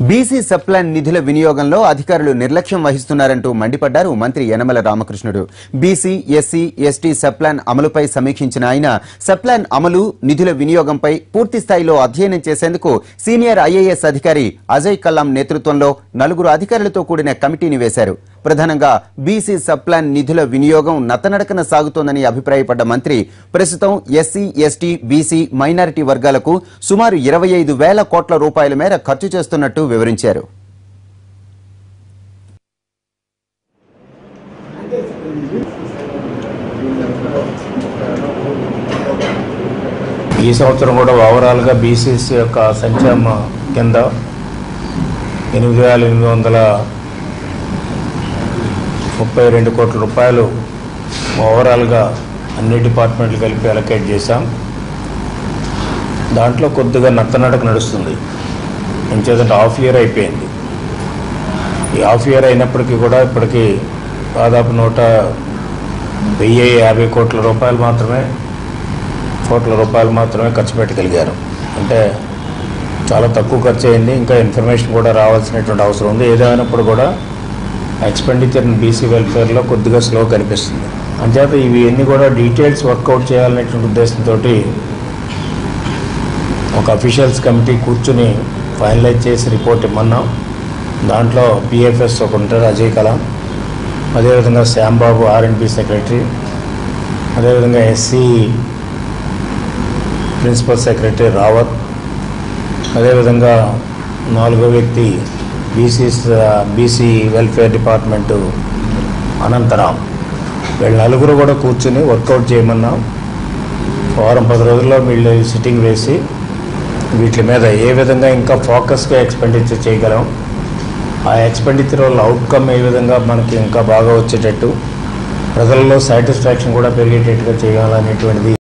BC sub plan నిధుల వినియోగంలో అధికారులు నిర్లక్ష్యం వహిస్తున్నారంటూ మండిపడ్డారు మంత్రి Yanamala Ramakrishnudu BC SC ST sub plan అమలుపై సమీక్షించిన ఆయన సప్లాన్ అమలు నిధుల వినియోగంపై పూర్తి స్థాయిలో అధ్యయనం చేసేందుకు సీనియర్ ఐఏఎస్ అధికారి అజయ్ కల్లాం నేతృత్వంలో నలుగురు అధికారులతో కూడిన కమిటీని వేశారు ప్రధానంగా బీసీ సప్లాన్ నిధుల వినియోగం నత్తనడకన సాగుతోందని అభిప్రాయపడ్డ మంత్రి ప్రస్తుతం ఎస్సీ ఎస్టీ బీసీ మైనారిటీ వర్గాలకు సుమారు ఇరవై ఐదు వేల కోట్ల రూపాయల మేర ఖర్చు చేస్తున్నట్టు వివరించారు ఈ సంవత్సరం కూడా ఓవరాల్గా బీసీసీ యొక్క సంక్షేమ కింద ఎనిమిది వేల ఎనిమిది వందల ముప్పై రెండు కోట్ల రూపాయలు ఓవరాల్గా అన్ని డిపార్ట్మెంట్లు కలిపి అలకేట్ చేశాం దాంట్లో కొద్దిగా నత్తనడక నడుస్తుంది ఎంచేదంటే హాఫ్ ఇయర్ అయిపోయింది ఈ హాఫ్ ఇయర్ అయినప్పటికీ కూడా ఇప్పటికీ దాదాపు నూట వెయ్యి యాభై కోట్ల రూపాయలు మాత్రమే కోట్ల రూపాయలు మాత్రమే ఖర్చు పెట్టగలిగారు అంటే చాలా తక్కువ ఖర్చు అయింది ఇంకా ఇన్ఫర్మేషన్ కూడా రావాల్సినటువంటి అవసరం ఉంది ఏదైనప్పుడు కూడా ఎక్స్పెండిచర్ బీసీ వెల్ఫేర్లో కొద్దిగా స్లో కనిపిస్తుంది అంచేత ఇవి అన్నీ కూడా డీటెయిల్స్ వర్కౌట్ చేయాలనేటువంటి ఉద్దేశంతో ఒక అఫీషియల్స్ కమిటీ కూర్చుని ఫైనలైజ్ చేసి రిపోర్ట్ ఇమ్మన్నాం దాంట్లో పిఎఫ్ఎస్ ఒక ఉంటారు అజయ్ కలాం అదేవిధంగా శ్యాంబాబు ఆర్ఎండ్బి సెక్రటరీ అదేవిధంగా ఎస్సీ ప్రిన్సిపల్ సెక్రటరీ రావత్ అదేవిధంగా నాలుగో వ్యక్తి BC BC welfare department Anantharam వీళ్ళ నలుగురు కూడా కూర్చుని వర్కౌట్ చేయమన్నాం వారం పది రోజుల్లో వీళ్ళు సిట్టింగ్ వేసి వీటి మీద ఏ విధంగా ఇంకా ఫోకస్గా ఎక్స్పెండిచర్ చేయగలం ఆ ఎక్స్పెండిచర్ వల్ల అవుట్కమ్ ఏ విధంగా మనకి ఇంకా బాగా వచ్చేటట్టు ప్రజల్లో సాటిస్ఫాక్షన్ కూడా పెరిగేటట్టుగా చేయాలనేటువంటిది